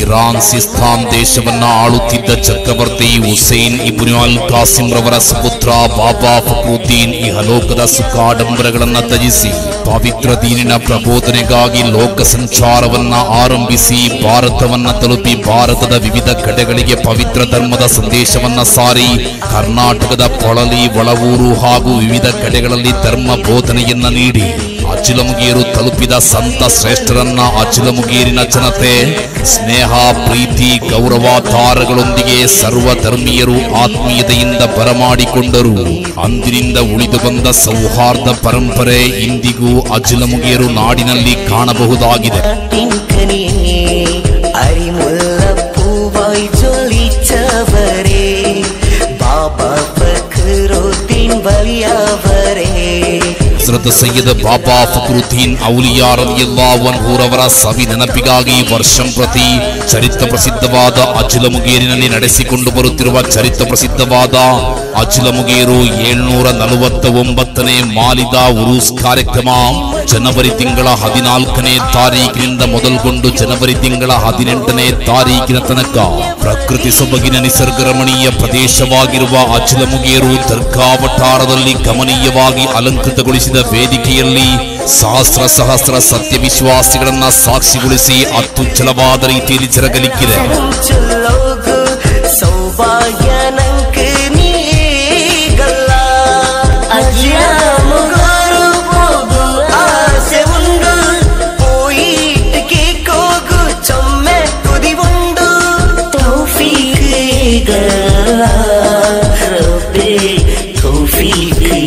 Iran ಸಿಸ್ತಾನ್ ದೇಶವನ್ನ ಆಳುತ್ತಿದ್ದ ಚಕ್ರವರ್ತಿ ಹುಸೇನ್ ಇಬ್ನು ಅಲ್ ಕಾಸಿಂ ರವರ ಸುಪುತ್ರ ಬಾಬಾ ಫಕ್ರುದ್ದೀನ್ ಇಹಲೋಕದ ಸುಖಾಡಂಬರಗಳನ್ನ ತ್ಯಜಿಸಿ ಪವಿತ್ರ ದೀನಿನ ಪ್ರಬೋಧನೆಗಾಗಿ ಲೋಕ ಸಂಚಾರವನ್ನ ಆರಂಭಿಸಿ ಭಾರತವನ್ನ ತಲುಪಿ ಭಾರತದ ವಿವಿಧ ಕಡೆಗಳಿಗೆ ಪವಿತ್ರ ಧರ್ಮದ ಸಂದೇಶವನ್ನ ಸಾರಿ ಕರ್ನಾಟಕದ ಪೊಳಲಿ ಒಳವೂರು ಹಾಗೂ ವಿವಿಧ ಕಡೆಗಳಲ್ಲಿ ಧರ್ಮ ಬೋಧನೆಯನ್ನ ನೀಡಿ ಅಚಿಲಮುಗೇರು ತಲುಪಿದ ಸಂತ ಶ್ರೇಷ್ಠರನ್ನ ಅಚಿಲಮುಗೇರಿನ ಜನತೆ ಸ್ನೇಹ ಪ್ರೀತಿ ಗೌರವಾಧಾರಗಳೊಂದಿಗೆ ಸರ್ವ ಧರ್ಮೀಯರು ಆತ್ಮೀಯತೆಯಿಂದ ಬರಮಾಡಿಕೊಂಡರು ಅಂದಿನಿಂದ ಉಳಿದು ಬಂದ ಸೌಹಾರ್ದ ಪರಂಪರೆ ಇಂದಿಗೂ ಅಚಿಲಮುಗೇರು ನಾಡಿನಲ್ಲಿ ಕಾಣಬಹುದಾಗಿದೆ തിങ്കനിയേ അരിമുല്ലപ്പൂവായി ജ്വലിച്ചവരേ ബാബ ഫക്രുദ്ദീൻ വലിയവരേ ಹಜರತ್ ಸೈಯದ್ ಬಾಬಾ ಫಕ್ರುದ್ದೀನ್ ಔಲಿಯಾ ರಲಿಯಲ್ಲಾಹು ಸವಿ ನೆನಪಿಗಾಗಿ ವರ್ಷಂ ಪ್ರತಿ ಚರಿತ್ರ ಪ್ರಸಿದ್ಧವಾದ ಅಚಿಲಮುಗೇರಿನಲ್ಲಿ ನಡೆಸಿಕೊಂಡು ಬರುತ್ತಿರುವ ಚರಿತ್ರ ಪ್ರಸಿದ್ಧವಾದ ಅಚಿಲಮುಗೇರು ಏಳ್ನೂರ ನಲವತ್ತ ಒಂಬತ್ತನೇ ಮಾಲಿದ ಉರೂಸ್ ಕಾರ್ಯಕ್ರಮ ಜನವರಿ ತಿಂಗಳ ಹದಿನಾಲ್ಕನೇ ತಾರೀಕಿನಿಂದ ಮೊದಲುಗೊಂಡು ಜನವರಿ ತಿಂಗಳ ಹದಿನೆಂಟನೇ ತಾರೀಕಿನ ತನಕ ಪ್ರಕೃತಿ ಸೊಬಗಿನ ನಿಸರ್ಗ ರಮಣೀಯ ಪ್ರದೇಶವಾಗಿರುವ ಅಚಿಲಮುಗೇರು ದರ್ಗಾವಟಾರದಲ್ಲಿ ಗಮನೀಯವಾಗಿ ಅಲಂಕೃತಗೊಳಿಸಿದ ವೇದಿಕೆಯಲ್ಲಿ ಸಹಸ್ರ ಸಹಸ್ರ ಸತ್ಯ ವಿಶ್ವಾಸಿಗಳನ್ನ ಸಾಕ್ಷಿಗೊಳಿಸಿ ಅತ್ಯುಜ್ವಲವಾದ ರೀತಿಯಲ್ಲಿ ಜರಗಲಿಕ್ಕಿದೆ ചൊല്ലോകു സൗഭാഗ്യ നങ്ക് നീഗല്ല അജിയാമുഗോരു പോകു ആസೆ ಉಂಡು പോയിട്ട് കേക്കോകു ചൊമ്മെ കുതിവുണ്ടു തൗഫീഖ് റബ്ബേ തൗഫീഖ്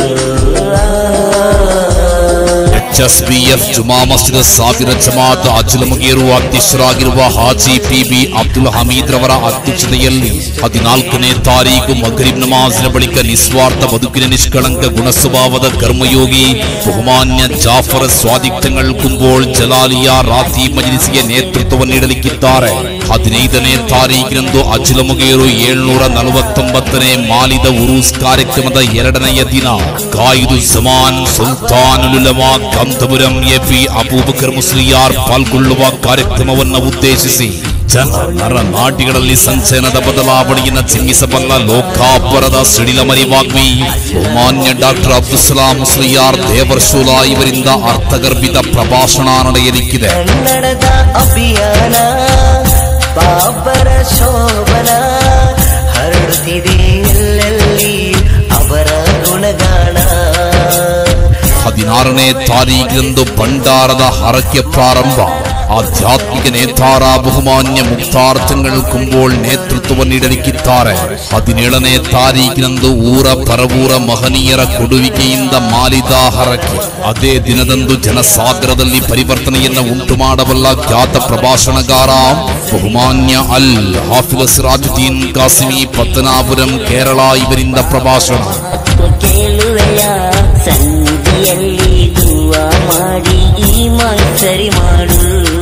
ಎಚ್ ಎಸ್ ಬಿ ಎಫ್ ಜುಮಾ ಮಸ್ಜಿದ್ ಸಾವಿರ ಜಮಾತ್ ಅಚಲಮುಗೇರು ಅಧ್ಯಕ್ಷರಾಗಿರುವ ಹಾಜಿ ಪಿ ಬಿ ಅಬ್ದುಲ್ ಹಮೀದ್ ರವರ ಅಧ್ಯಕ್ಷತೆಯಲ್ಲಿ ಹದಿನಾಲ್ಕನೇ ತಾರೀಕು ಮಗರಿಬ್ ನಮಾಜಿನ ಬಳಿಕ ನಿಸ್ವಾರ್ಥ ಬದುಕಿನ ನಿಷ್ಕಳಂಕ ಗುಣ ಸ್ವಭಾವದ ಕರ್ಮಯೋಗಿ ಬಹುಮಾನ್ಯ ಜಾಫರ್ ಸ್ವಾದಿಕ್ ತಂಗಳ್ ಕುಂಬೋಳ್ ಜಲಾಲಿಯ ರಾತಿ ಮಜ್ಲಿಸ್ಗೆ ನೇತೃತ್ವ ನೀಡಲಿಕ್ಕಿದ್ದಾರೆ ಹದಿನೈದನೇ ತಾರೀಕಿನಂದು ಅಚಿಲಮುಗೇರು ಏಳ್ನೂರ ನಲವತ್ತೊಂಬತ್ತನೇ ಮಾಲಿದ ಉರೂಸ್ ಕಾರ್ಯಕ್ರಮದ ಎರಡನೆಯ ದಿನ ಕಾಯಿದು ಜಮಾನ್ ಸುಲ್ತಾನುಲಮಾ ಕಂತಪುರಂ ಎಪಿ ಅಬೂಬಕರ್ ಮುಸ್ಲಿಯಾರ್ ಪಾಲ್ಗೊಳ್ಳುವ ಕಾರ್ಯಕ್ರಮವನ್ನು ಉದ್ದೇಶಿಸಿ ಜನ ನರ ನಾಟಿಗಳಲ್ಲಿ ಸಂಚಯನದ ಬದಲಾವಣೆಯನ್ನು ಚಿಮ್ಮಿಸಬಲ್ಲ ಲೋಕಾಪರದ ಸಿಡಿಲ ಮರಿವಾಗ್ಮಿ ಬಹುಮಾನ್ಯ ಡಾಕ್ಟರ್ ಅಬ್ದುಲ್ ಸಲಾಂ ಮುಸ್ಲಿಯಾರ್ ದೇವರ್ಶೂಲ ಇವರಿಂದ ಅರ್ಥಗರ್ಭಿತ ಪ್ರಭಾಷಣ ನಡೆಯಲಿಕ್ಕಿದೆ ಕನ್ನಡದ ಅಭಿಯಾನ ಬಾಬರ ಶೋಭನ ಹರಡುತ್ತಿದೆ ಎಲ್ಲೆಲ್ಲಿ ಅವರ ಗುಣಗಾನ ಹದಿನಾರನೇ ತಾರೀಕಿನಂದು ಭಂಡಾರದ ಹರಕೆ ಪ್ರಾರಂಭ ಆಧ್ಯಾತ್ಮಿಕ ನೇತಾರ ಬಹುಮಾನ್ಯ ಮುಕ್ತಾರ್ ತಿಂಗಳು ಕುಂಬೋಳ್ ನೇತೃತ್ವ ನೀಡಲಿಕ್ಕಿದ್ದಾರೆ ಹದಿನೇಳನೇ ತಾರೀಕಿನಂದು ಊರ ಪರವೂರ ಮಹನೀಯರ ಕೊಡುವಿಕೆಯಿಂದ ಮಾಲಿದ ಹರಕೆ ಅದೇ ದಿನದಂದು ಜನಸಾಗರದಲ್ಲಿ ಪರಿವರ್ತನೆಯನ್ನು ಉಂಟು ಮಾಡಬಲ್ಲ ಖ್ಯಾತ ಪ್ರಭಾಷಣಗಾರ ಬಹುಮಾನ್ಯ ಅಲ್ ಹಾಫಿಜ್ ಸಿರಾಜುದ್ದೀನ್ ಕಾಸಿಮಿ ಪತ್ತನಾಪುರಂ ಕೇರಳ ಇವರಿಂದ ಪ್ರಭಾಷಣ ಕೇಳುವೆಯ ಸಂಧಿಯಲ್ಲಿ ದೂವ ಮಾಡಿ ಈ ಸರಿ ಮಾಡು